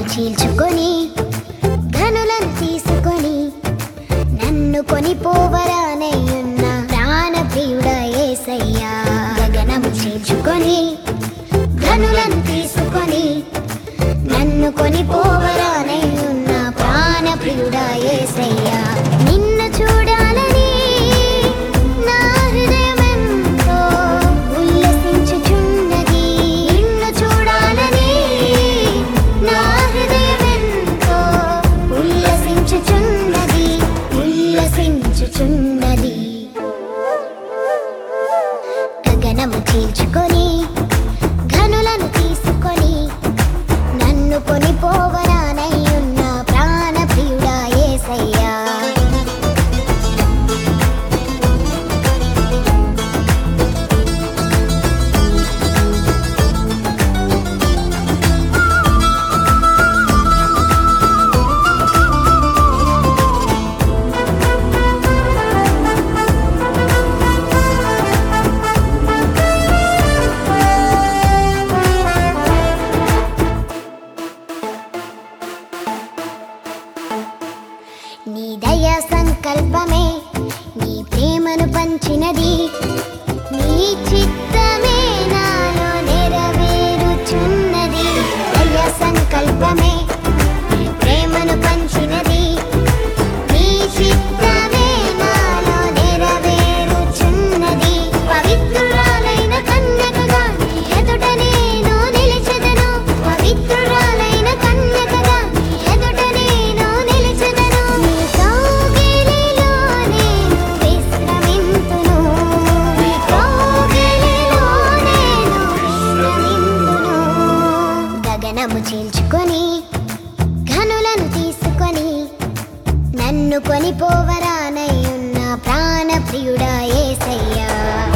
చీల్చుకొని ధనులను తీసుకొని నన్ను కొనిపోవరానయ్యున్న ప్రాణ ప్రియుడ ఏసయ్యా గగనము చీల్చుకొని ధనులను తీసుకొని నన్ను కొనిపోవరానయ్యున్న ప్రాణ ప్రియుడ ఏసయ్యా నిన్ను చూడాలని నా హృదయమెంతో ఉల్లసించుచున్నది నిన్ను చూడాలని నా హృదయమెంతో ఉల్లసించుచున్నది ఉల్లసించుచున్నది గగనము చీల్చుకొని ఘనులను తీసుకొని నన్ను కొనిపోవరానయ్యున్న ప్రాణ ప్రియుడా ఏసయ్యా నీ దయా సంకల్పమే నీ ప్రేమను పంచినది నీ చిత్తమే నాలో నెరవేరుచున్నది దయా సంకల్పమే నీ ప్రేమను పంచినది నీ చిత్తమే నాలో నెరవేరుచున్నది పవిత్రురాలైన కన్యకగా నీ ఎదుట నేను నిలిచెదను పవిత్రురాలైన కన్యకగా నీ ఎదుట నేను నిలిచెదను నీ కౌగిలిలో నేను విశ్రమింతును నీ కౌగిలిలో నేను విశ్రమింతును గగనము చీల్చుకొని ఘనులను తీసుకొని నన్ను కొనిపోవరానయ్యున్న ప్రాణ ప్రియుడా ఏసయ్యా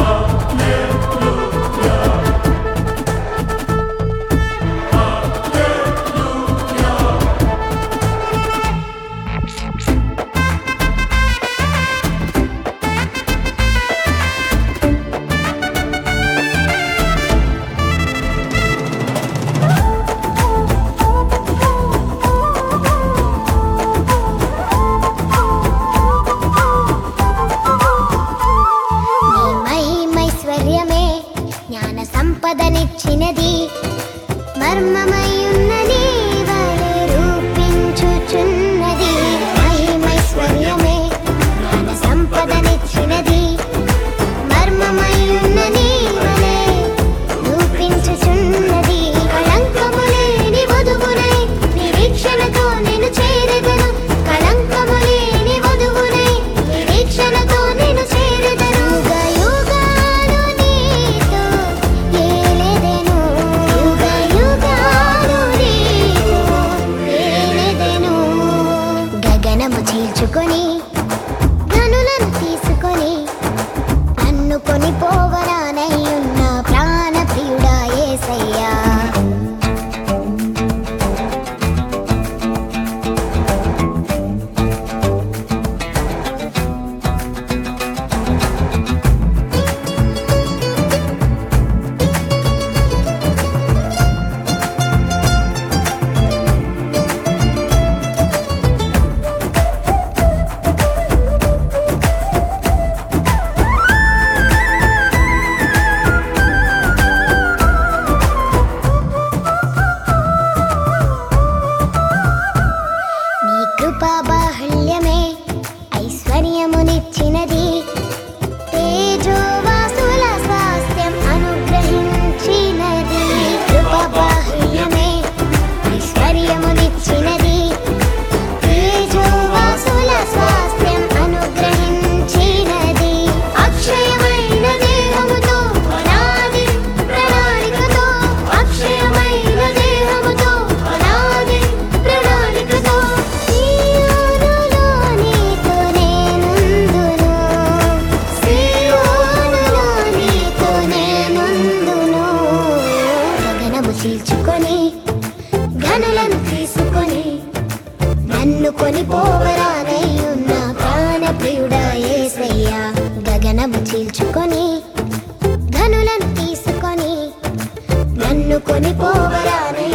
నీ మహిమైశ్వర్యమే జ్ఞాన సంపదనిచ్చినది మర్మమయున్న నీ వలె రూపించుచున్నది మహిమైశ్వర్యమే జ్ఞాన సంపదనిచ్చినది మర్మమయున్న నీ వలె రూపించుచున్నది కళంకము లేని వధువునై నిరీక్షణతో నేను చేరెదను కళంకము లేని వధువునై నిరీక్షణతో నేను చేరెదను యుగ యుగాలు నీతో ఏలెదను యుగ యుగాలు నీతో ఏలెదను గగనము చీల్చుకొని ధనులను తీసుకొని నన్ను కొనిపోవరానయ్యున్న ప్రాణ ప్రియుడా ఏసయ్యా నీ కృపా బాహుళ్యమే ఐశ్వర్యమునిచ్చినది తేజోవాసుల స్వాస్థ్యం అనుగ్రహించినది నీ కృపా బాహుళ్యమే ఐశ్వర్యమునిచ్చినది తేజోవాసుల స్వాస్థ్యం అనుగ్రహించినది అక్షయమైన దేహముతో అనాది ప్రణాళికతో అక్షయమైన దేహముతో అనాది ప్రణాళికతో సీయోనులో నీతో నేనుందును సీయోనులో నీతో నేనుందును గగనము చీల్చుకొని ఘనులను తీసుకొని నన్ను కొనిపోవరానయ్యున్న ప్రాణ ప్రియుడా ఏసయ్యా గగనము చీల్చుకొని ధనులను తీసుకొని నన్ను కొనిపోవరానయ్యున్న